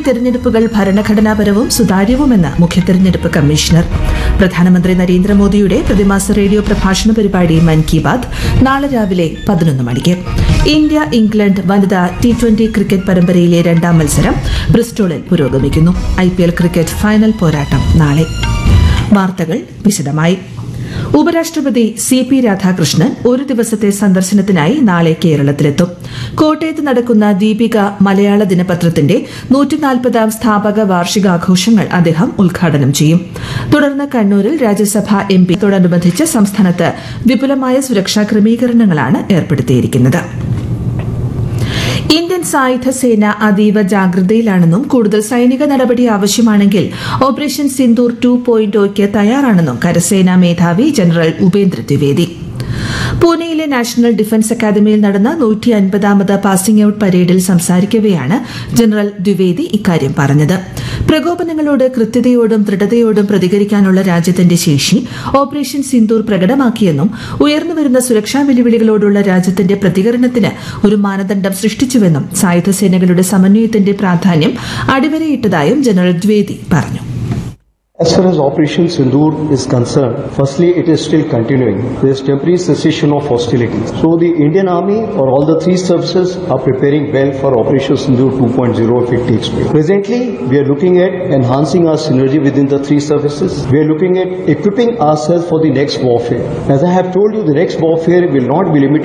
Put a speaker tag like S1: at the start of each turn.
S1: തെരഞ്ഞെടുപ്പുകൾ ഭരണഘടനാപരവും സുതാര്യവുമെന്ന് മുഖ്യ തെരഞ്ഞെടുപ്പ് കമ്മീഷണർ പ്രധാനമന്ത്രി നരേന്ദ്രമോദിയുടെ പ്രതിമാസ റേഡിയോ പ്രഭാഷണ പരിപാടി മൻ കി ബാത് നാളെ രാവിലെ പതിനൊന്ന് മണിക്ക് ഇന്ത്യ ഇംഗ്ലണ്ട് വനിതാ ടി ട്വന്റി ക്രിക്കറ്റ് പരമ്പരയിലെ രണ്ടാം മത്സരം ബ്രിസ്റ്റോളിൽ പുരോഗമിക്കുന്നു I P L cricket final പോരാട്ടം നാളെ വാർത്തകൾ വിശദമായി ഉപരാഷ്ട്രപതി സി പി രാധാകൃഷ്ണൻ ഒരു ദിവസത്തെ സന്ദർശനത്തിനായി നാളെ കേരളത്തിലെത്തും കോട്ടയത്ത് നടക്കുന്ന ദീപിക മലയാള ദിനപത്രത്തിന്റെ നൂറ്റിനാൽപ്പതാം സ്ഥാപക വാർഷികാഘോഷങ്ങൾ അദ്ദേഹം ഉദ്ഘാടനം ചെയ്യും തുടർന്ന് കണ്ണൂരിൽ രാജ്യസഭാ എം പിയോടനുബന്ധിച്ച് സംസ്ഥാനത്ത് വിപുലമായ സുരക്ഷാ ക്രമീകരണങ്ങളാണ് ഏർപ്പെടുത്തിയിരിക്കുന്നത് ഇന്ത്യൻ സായുധ സേന അതീവ ജാഗ്രതയിലാണെന്നും കൂടുതൽ സൈനിക നടപടി ആവശ്യമാണെങ്കിൽ ഓപ്പറേഷൻ സിന്ദൂർ ടു പോയിന്റ് ഒയ്ക്ക് തയ്യാറാണെന്നും കരസേനാ മേധാവി ജനറൽ ഉപേന്ദ്ര ദ്വിവേദി പൂനെയിലെ നാഷണൽ ഡിഫൻസ് അക്കാദമിയിൽ നടന്ന നൂറ്റി അൻപതാമത് പാസിംഗ് ഔട്ട് പരേഡിൽ സംസാരിക്കവെയാണ് ജനറൽ ദ്വിവേദി ഇക്കാര്യം പറഞ്ഞത് പ്രകോപനങ്ങളോട് കൃത്യതയോടും ദൃഢതയോടും പ്രതികരിക്കാനുള്ള രാജ്യത്തിന്റെ ശേഷി ഓപ്പറേഷൻ സിന്ദൂർ പ്രകടമാക്കിയെന്നും ഉയർന്നുവരുന്ന സുരക്ഷാ വെല്ലുവിളികളോടുള്ള രാജ്യത്തിന്റെ പ്രതികരണത്തിന് ഒരു മാനദണ്ഡം സൃഷ്ടിച്ചുവെന്നും സായുധ സേനകളുടെ സമന്വയത്തിന്റെ പ്രാധാന്യം അടിവരയിട്ടതായും ജനറൽ ദ്വിവേദി പറഞ്ഞു
S2: As far as Operation Sindoor is concerned, firstly, it is still continuing. There is temporary cessation of hostilities. So the Indian Army or all the three services are preparing well for Operation Sindoor 2.0 if it takes place. Presently, we are looking at enhancing our synergy within the three services. We are looking at equipping ourselves for the next warfare. As I have told you, the next warfare will not be limited